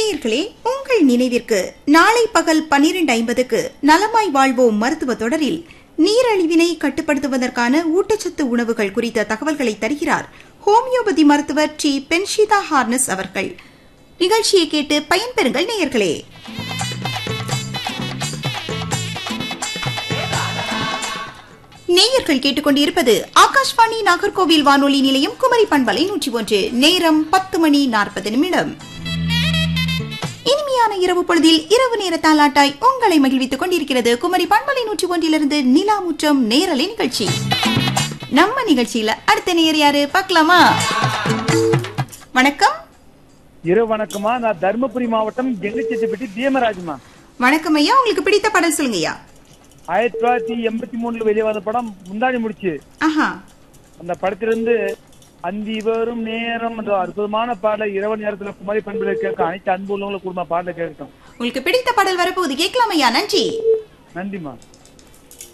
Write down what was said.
நேயர்களே உங்கள் நினைவிற்கு நாளை பகல் பனிரெண்டு ஐம்பதுக்கு நலமாய் வாழ்வோம் மருத்துவ தொடரில் நீரழிவினை கட்டுப்படுத்துவதற்கான ஊட்டச்சத்து உணவுகள் குறித்த தகவல்களை தருகிறார் ஹோமியோபதி மருத்துவர் டி பென்ஷிதா ஹார்னஸ் அவர்கள் நிகழ்ச்சியை கேட்டு பயன்பெறுங்கள் நேயர்களே நேயர்கள் கேட்டுக்கொண்டிருப்பது ஆகாஷ்வாணி நாகர்கோவில் வானொலி நிலையம் குமரி பண்பலை நூற்றி ஒன்று நேரம் பத்து மணி நாற்பது நிமிடம் இனிமையான இரவு பொழுதில் இரவு நேர தாலாட்டாய் உங்களை மகிழ்வித்துக் கொண்டிருக்கிறது குமரி பண்பலை நூற்றி ஒன்றிலிருந்து நிலாமுற்றம் நேரலை நிகழ்ச்சி நம்ம நிகழ்ச்சியில அடுத்த நேர் யாரு பார்க்கலாமா வணக்கம் இரவு வணக்கமா நான் தருமபுரி மாவட்டம் கெங்கச்செட்டிப்பட்டி தீமராஜ்மா வணக்கம் ஐயா உங்களுக்கு பிடித்த படம் சொல்லுங்க ஐயா ஆயிரத்தி தொள்ளாயிரத்தி எண்பத்தி மூணுல வெளியே வந்த படம் முந்தாணி முடிச்சு ஆஹா அந்த படத்திலிருந்து அந்தி வரும் நேரம் என்ற அற்புதமான பாடலை இரவு நேரத்துல குமரி பண்புல கேட்க அனைத்து அன்பு உள்ளவங்களும் குடும்ப பாடலை கேட்கட்டும் உங்களுக்கு பிடித்த பாடல் வரப்போகுது கேட்கலாம் ஐயா நன்றி நன்றிமா